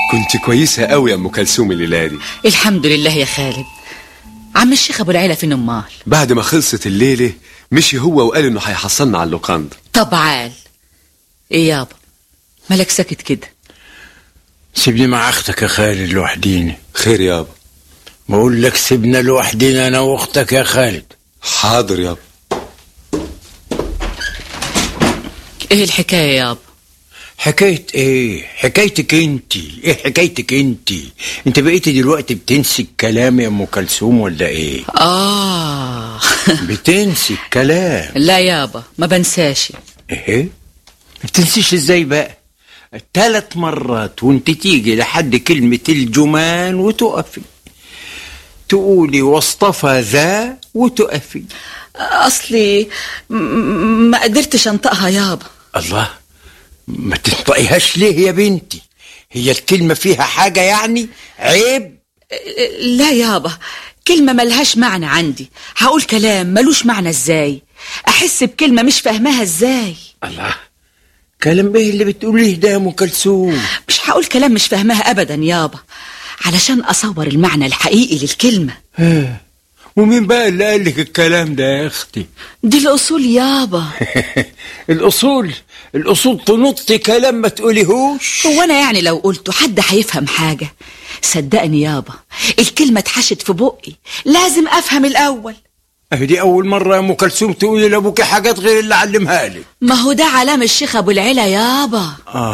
كنت كويسة قوي يا ام كلثوم الليلة دي الحمد لله يا خالد عم الشيخ ابو العيلة فين امال بعد ما خلصت الليلة مشي هو وقال انه هيحصلنا على اللوكاندا طب عال ايه يابا مالك ساكت كده سيبني مع اختك يا خالد لوحدينا خير يابا بقول لك سيبنا لوحدينا انا واختك يا خالد حاضر يابا ايه الحكاية يابا حكاية ايه حكايتك انت ايه حكايتك انت انت بقيتي دلوقتي بتنسي الكلام يا ام كلثوم ولا ايه اه بتنسي الكلام لا يابا ما بنساش ايه ما بتنسيش ازاي بقى ثلاث مرات وانت تيجي لحد كلمة الجمان وتقفي تقولي واصطفى ذا وتقفي اصلي م- م- ما قدرتش انطقها يابا الله ما تنطقيهاش ليه يا بنتي هي الكلمة فيها حاجة يعني عيب لا يابا كلمة ملهاش معنى عندي هقول كلام ملوش معنى ازاي احس بكلمة مش فاهماها ازاي الله كلام ايه اللي بتقوليه ده يا ام كلثوم مش هقول كلام مش فاهماها ابدا يابا علشان اصور المعنى الحقيقي للكلمة ومين بقى اللي قال لك الكلام ده يا اختي دي الاصول يابا الاصول الاصول تنط كلام ما تقوليهوش هو انا يعني لو قلته حد هيفهم حاجة صدقني يابا الكلمة اتحشت في بقي لازم افهم الاول اهي دي اول مره يا ام كلثوم تقولي لابوكي حاجات غير اللي علمها لك ما هو ده علام الشيخ ابو العلا يابا